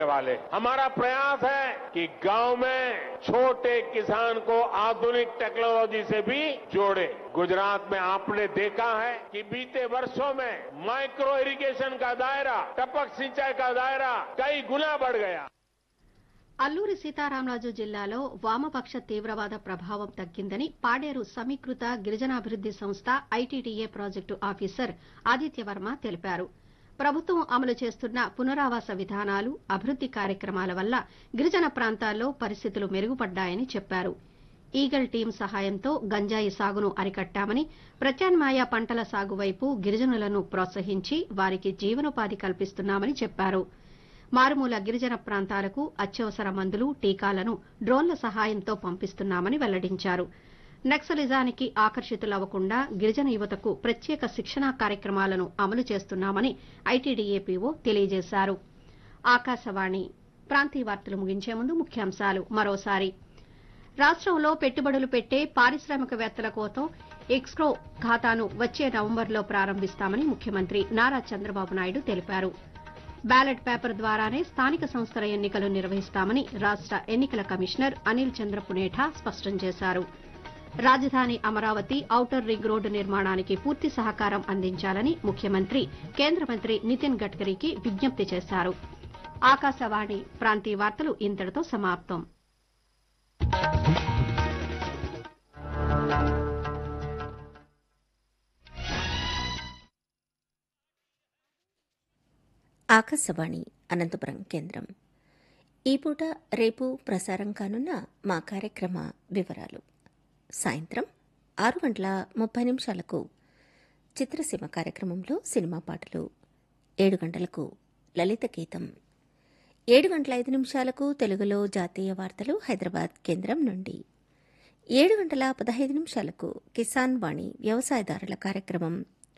वाले हमारा प्रयास है कि गांव में छोटे किसान को आधुनिक टेक्नोलॉजी से भी जोड़े गुजरात में आपने देखा है कि बीते वर्षों में माइक्रो इरिगेशन का दायरा टपक सिंचाई का दायरा कई गुना बढ़ गया అల్లూరి సీతారామరాజు జిల్లాలో వామపక్ష తీవ్రవాద ప్రభావం తగ్గిందని పాడేరు సమీకృత గిరిజనాభివృద్ది సంస్థ ఐటీడీఏ ప్రాజెక్టు ఆఫీసర్ ఆదిత్యవర్మ తెలిపారు ప్రభుత్వం అమలు చేస్తున్న పునరావాస విధానాలు అభివృద్ది కార్యక్రమాల వల్ల గిరిజన ప్రాంతాల్లో పరిస్థితులు మెరుగుపడ్డాయని చెప్పారు ఈగల్ టీం సహాయంతో గంజాయి సాగును అరికట్టామని ప్రత్యామ్నాయ పంటల సాగు వైపు గిరిజనులను ప్రోత్సహించి వారికి జీవనోపాధి కల్పిస్తున్నామని చెప్పారు మారుమూల గిరిజన ప్రాంతాలకు అత్యవసర మందులు టీకాలను డ్రోన్ల సహాయంతో పంపిస్తున్నామని వెల్లడించారు నక్సలిజానికి ఆకర్షితులవ్వకుండా గిరిజన యువతకు ప్రత్యేక శిక్షణా కార్యక్రమాలను అమలు చేస్తున్నామని ఐటీడీఏపీఓ తెలియజేశారు ఆకాశవాణి ప్రాంతీయ వార్తలు ముగించే ముందు ముఖ్యాంశాలు మరోసారి రాష్టంలో పెట్టుబడులు పెట్టే పారిశ్రామికవేత్తల కోసం ఎక్స్క్రో ఖాతాను వచ్చే నవంబర్లో ప్రారంభిస్తామని ముఖ్యమంత్రి నారా చంద్రబాబు నాయుడు తెలిపారు బ్యాలెట్ పేపర్ ద్వారానే స్థానిక సంస్థల ఎన్నికలు నిర్వహిస్తామని రాష్ట ఎన్నికల కమిషనర్ అనిల్ చంద్ర పునేఠా స్పష్టం చేశారు రాజధాని అమరావతి ఔటర్ రింగ్ రోడ్డు నిర్మాణానికి పూర్తి సహకారం అందించాలని ముఖ్యమంత్రి కేంద్ర మంత్రి నితిన్ గడ్కరీకి విజ్ఞప్తి చేశారు ఆకాశవాణి ప్రాంతీయ వార్తలు ఇంతటితో సమాప్తం ఆకాశవాణి అనంతపురం కేంద్రం ఈ పూట రేపు ప్రసారం కానున్న మా కార్యక్రమ వివరాలు సాయంత్రం ఆరు గంటల ముప్పై నిమిషాలకు చిత్రసీమ కార్యక్రమంలో సినిమా పాటలు ఏడు గంటలకు లలిత గీతం ఏడు గంటల ఐదు నిమిషాలకు తెలుగులో జాతీయ వార్తలు హైదరాబాద్ కేంద్రం నుండి ఏడు గంటల పదహైదు నిమిషాలకు కిసాన్ వాణి వ్యవసాయదారుల కార్యక్రమం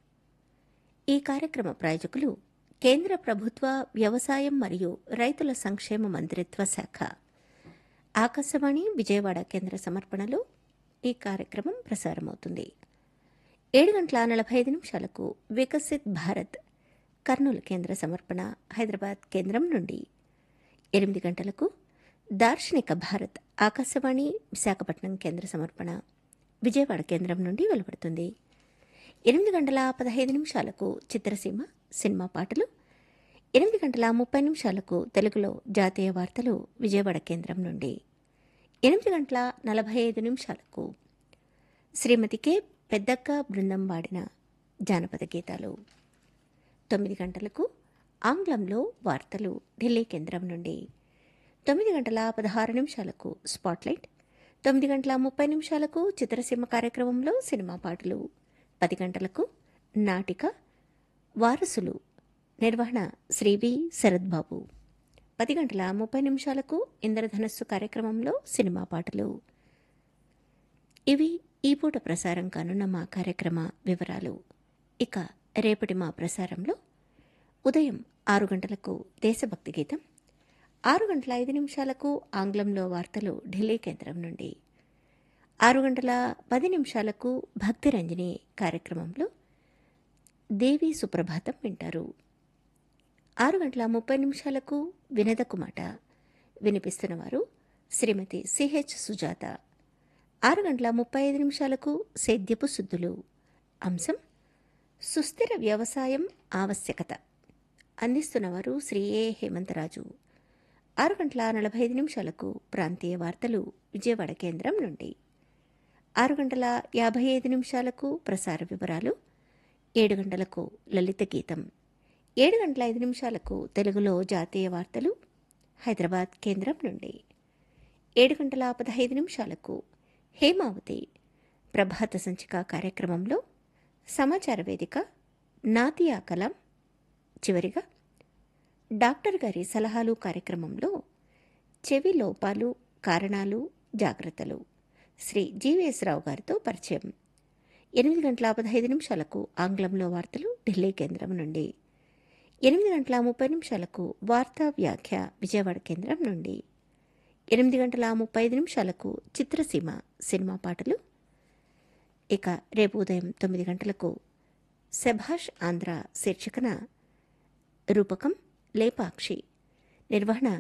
ఈ కార్యక్రమ ప్రాయోజకులు కేంద్ర ప్రభుత్వ వ్యవసాయం మరియు రైతుల సంక్షేమ మంత్రిత్వ శాఖ ఆకాశవాణి విజయవాడ కేంద్ర సమర్పణలో ఈ కార్యక్రమం ప్రసారమవుతుంది ఏడు గంటల నలభై ఐదు నిమిషాలకు వికసిత్ భారత్ కర్నూలు కేంద్ర సమర్పణ హైదరాబాద్ కేంద్రం నుండి ఎనిమిది గంటలకు దార్శనిక భారత్ ఆకాశవాణి విశాఖపట్నం కేంద్ర సమర్పణ విజయవాడ కేంద్రం నుండి వెలువడుతుంది ఎనిమిది గంటల పదహైదు నిమిషాలకు చిత్రసీమ సినిమా పాటలు ఎనిమిది గంటల ముప్పై నిమిషాలకు తెలుగులో జాతీయ వార్తలు విజయవాడ కేంద్రం నుండి ఎనిమిది గంటల నలభై ఐదు నిమిషాలకు శ్రీమతి కె పెద్దక్క బృందం వాడిన జానపద గీతాలు తొమ్మిది గంటలకు ఆంగ్లంలో వార్తలు ఢిల్లీ కేంద్రం నుండి తొమ్మిది గంటల పదహారు నిమిషాలకు స్పాట్లైట్ తొమ్మిది గంటల ముప్పై నిమిషాలకు చిత్రసీమ కార్యక్రమంలో సినిమా పాటలు పది గంటలకు నాటిక వారసులు నిర్వహణ శ్రీ వి శరత్ బాబు పది గంటల ముప్పై నిమిషాలకు ఇంద్రధనస్సు కార్యక్రమంలో సినిమా పాటలు ఇవి ఈ పూట ప్రసారం కానున్న మా కార్యక్రమ వివరాలు ఇక రేపటి మా ప్రసారంలో ఉదయం ఆరు గంటలకు దేశభక్తి గీతం ఆరు గంటల ఐదు నిమిషాలకు ఆంగ్లంలో వార్తలు ఢిల్లీ కేంద్రం నుండి ఆరు గంటల పది నిమిషాలకు భక్తిరంజని కార్యక్రమంలో దేవి సుప్రభాతం వింటారు ఆరు గంటల ముప్పై నిమిషాలకు వినదకు మాట వినిపిస్తున్నవారు శ్రీమతి సిహెచ్ సుజాత ఆరు గంటల ముప్పై ఐదు నిమిషాలకు సేద్యపు శుద్ధులు అంశం సుస్థిర వ్యవసాయం ఆవశ్యకత అందిస్తున్నవారు శ్రీ ఏ హేమంతరాజు ఆరు గంటల నలభై ఐదు నిమిషాలకు ప్రాంతీయ వార్తలు విజయవాడ కేంద్రం నుండి ఆరు గంటల యాభై ఐదు నిమిషాలకు ప్రసార వివరాలు ఏడు గంటలకు లలిత గీతం ఏడు గంటల ఐదు నిమిషాలకు తెలుగులో జాతీయ వార్తలు హైదరాబాద్ కేంద్రం నుండి ఏడు గంటల పదహైదు నిమిషాలకు హేమావతి ప్రభాత సంచిక కార్యక్రమంలో సమాచార వేదిక నాతియా కలాం చివరిగా డాక్టర్ గారి సలహాలు కార్యక్రమంలో చెవి లోపాలు కారణాలు జాగ్రత్తలు శ్రీ జీవీఎస్ రావు గారితో పరిచయం ఎనిమిది గంటల పదహైదు నిమిషాలకు ఆంగ్లంలో వార్తలు ఢిల్లీ కేంద్రం నుండి ఎనిమిది గంటల ముప్పై నిమిషాలకు వార్తా వ్యాఖ్య విజయవాడ కేంద్రం నుండి ఎనిమిది గంటల ముప్పై ఐదు నిమిషాలకు చిత్రసీమ సినిమా పాటలు ఇక రేపు ఉదయం తొమ్మిది గంటలకు శభాష్ ఆంధ్ర శీర్షికన రూపకం లేపాక్షి నిర్వహణ